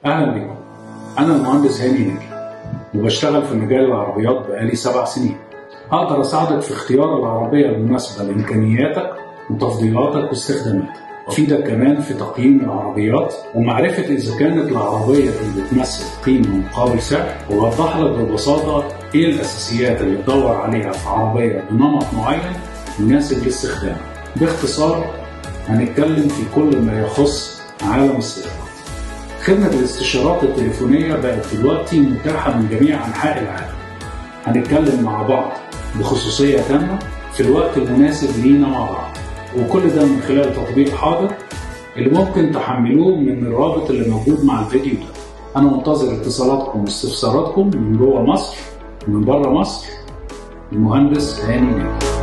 أهلا بكم أنا المهندس هاني نجي وبشتغل في مجال العربيات بقالي سبع سنين أقدر أساعدك في اختيار العربية المناسبة لإمكانياتك وتفضيلاتك واستخداماتك أفيدك كمان في تقييم العربيات ومعرفة إذا كانت العربية دي بتمثل قيمة مقابل سعر وأوضح لك ببساطة إيه الأساسيات اللي تدور عليها في عربية بنمط معين مناسب لاستخدامك باختصار هنتكلم في كل ما يخص عالم السيارات خدمة الاستشارات التليفونية بقت دلوقتي متاحة من جميع أنحاء العالم هنتكلم مع بعض بخصوصية تامة في الوقت المناسب لينا مع بعض وكل ده من خلال تطبيق حاضر اللي ممكن تحملوه من الرابط اللي موجود مع الفيديو ده أنا منتظر اتصالاتكم واستفساراتكم من جوه مصر ومن بره مصر المهندس هاني نجم